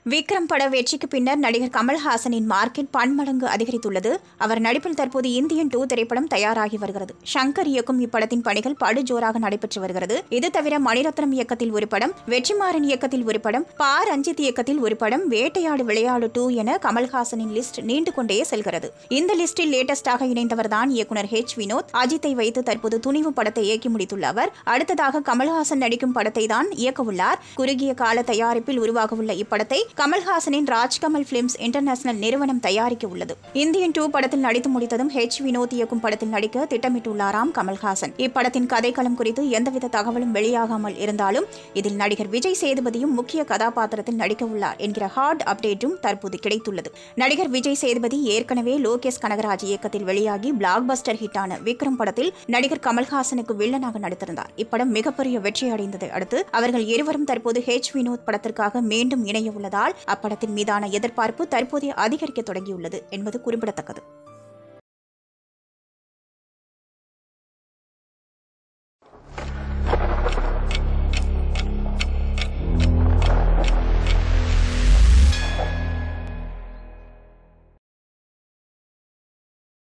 விக்ரம் பட வெற்றிக்கு பின்னர் நடிகர் கமல்ஹாசனின் மார்க்கெட் பன்மடங்கு அதிகரித்துள்ளது அவர் நடிப்பில் தற்போது இந்தியன் டூ திரைப்படம் தயாராகி வருகிறது ஷங்கர் இயக்கும் இப்படத்தின் பணிகள் படுஜோராக நடைபெற்று வருகிறது இது தவிர மணிரத்னம் இயக்கத்தில் ஒரு படம் வெற்றிமாறன் இயக்கத்தில் ஒரு படம் பா ரஞ்சித் இயக்கத்தில் ஒரு படம் வேட்டையாடு விளையாடு டூ என கமல்ஹாசனின் லிஸ்ட் நீண்டு கொண்டே செல்கிறது இந்த லிஸ்டில் லேட்டஸ்டாக இணைந்தவர்தான் இயக்குனர் ஹெச் வினோத் அஜித்தை வைத்து தற்போது துணிவு படத்தை இயக்கி முடித்துள்ள அவர் அடுத்ததாக கமல்ஹாசன் நடிக்கும் படத்தை தான் இயக்கவுள்ளார் குறுகிய கால தயாரிப்பில் உருவாகவுள்ள இப்படத்தை கமல்ஹாசனின் ராஜ்கமல் பிலிம்ஸ் இன்டர்நேஷனல் நிறுவனம் தயாரிக்க உள்ளது இந்தியன் டூ படத்தில் நடித்து முடித்ததும் ஹெச் வினோத் இயக்கும் படத்தில் நடிக்க திட்டமிட்டுள்ளாராம் கமல்ஹாசன் இப்படத்தின் கதைக்களம் குறித்து எந்தவித தகவலும் வெளியாகாமல் இருந்தாலும் இதில் நடிகர் விஜய் சேதுபதியும் முக்கிய கதாபாத்திரத்தில் நடிக்க உள்ளார் என்கிற ஹார்ட் அப்டேட்டும் தற்போது கிடைத்துள்ளது நடிகர் விஜய் சேதுபதி ஏற்கனவே லோகேஷ் கனகராஜ் இயக்கத்தில் வெளியாகி பிளாக் பஸ்டர் ஹிட்டான விக்ரம் படத்தில் நடிகர் கமல்ஹாசனுக்கு வில்லனாக நடித்திருந்தார் இப்படம் மிகப்பெரிய வெற்றி அடைந்ததை அடுத்து அவர்கள் இருவரும் தற்போது ஹெச் வினோத் படத்திற்காக மீண்டும் இணைய உள்ளதால் அப்படத்தின் மீதான எதிர்பார்ப்பு தற்போதைய அதிகரிக்க தொடங்கியுள்ளது என்பது குறிப்பிடத்தக்கது